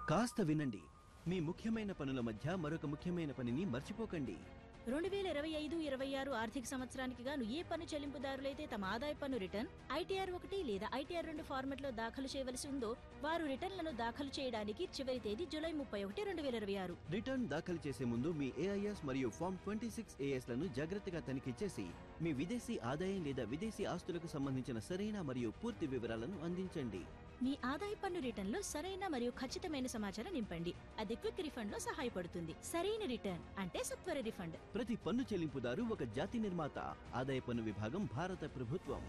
కాస్త వినండి మీ ముఖ్యమైన పనుల మధ్య మరొక ముఖ్యమైన పనిని మర్చిపోకండి రెండు వేల ఇరవై ఐదు ఇరవై ఆరు ఆర్థిక సంవత్సరానికి గాను ఏ పన్ను చెల్లింపుదారులైతే తమ ఆదాయ పన్ను రిటర్న్ ఐటీఆర్ ఒకటి లేదా ఐటీఆర్ రెండు ఫార్మెట్లో దాఖలు చేయవలసి ఉందో వారు రిటర్న్లను దాఖలు చేయడానికి చివరి తేదీ జూలై ముప్పై ఒకటి రెండు వేల ఇరవై ఆరు రిటర్న్ దాఖలు చేసే ముందు మీ ఏఐఎస్ మరియు ఫామ్ ట్వంటీ సిక్స్ లను జాగ్రత్తగా తనిఖీ చేసి మీ విదేశీ ఆదాయం లేదా విదేశీ ఆస్తులకు సంబంధించిన సరైన మరియు పూర్తి వివరాలను అందించండి మీ ఆదాయ పన్ను రిటర్న్లో సరైన మరియు ఖచ్చితమైన సమాచారం నింపండి అది క్విక్ రిఫండ్ లో సహాయపడుతుంది సరైన రిటర్న్ అంటే సత్వర రిఫండ్ ప్రతి పన్ను చెల్లింపుదారు ఒక జాతి నిర్మాత ఆదాయ పన్ను విభాగం భారత ప్రభుత్వం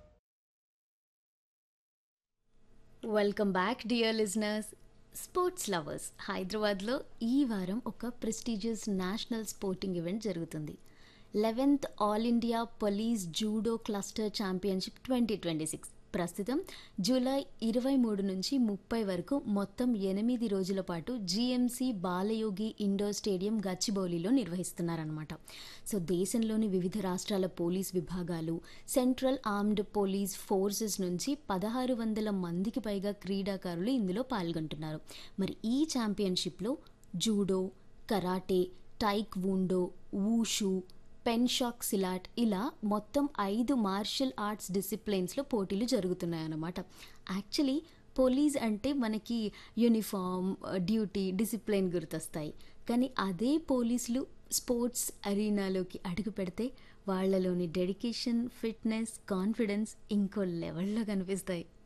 welcome back dear listeners sports lovers హైదరాబాద్లో ఈ వారం ఒక ప్రెస్టీజియస్ నేషనల్ స్పోర్టింగ్ ఈవెంట్ జరుగుతుంది eleventh all India police judo cluster championship twenty twenty six ప్రస్తుతం జూలై ఇరవై మూడు నుంచి ముప్పై వరకు మొత్తం ఎనిమిది రోజుల పాటు జీఎంసీ బాలయోగి ఇండోర్ స్టేడియం గచ్చిబౌలిలో నిర్వహిస్తున్నారనమాట సో దేశంలోని వివిధ రాష్ట్రాల పోలీస్ విభాగాలు సెంట్రల్ ఆర్మ్డ్ పోలీస్ ఫోర్సెస్ నుంచి పదహారు వందల మందికి పైగా క్రీడాకారులు ఇందులో పాల్గొంటున్నారు మరి ఈ ఛాంపియన్షిప్లో judo karate taekwondo wushu pencak silat ఇలా మొత్తం ఐదు మార్షల్ ఆర్ట్స్ డిసిప్లిన్స్లో పోటీలు జరుగుతున్నాయన్నమాట యాక్చువల్లీ పోలీస్ అంటే మనకి యూనిఫామ్ డ్యూటీ డిసిప్లిన్ గుర్తొస్తాయి కానీ అదే పోలీసులు స్పోర్ట్స్ అరీనాలోకి అడుగు పెడితే వాళ్ళలోని డెడికేషన్ ఫిట్నెస్ కాన్ఫిడెన్స్ ఇంకో లెవెల్లో కనిపిస్తాయి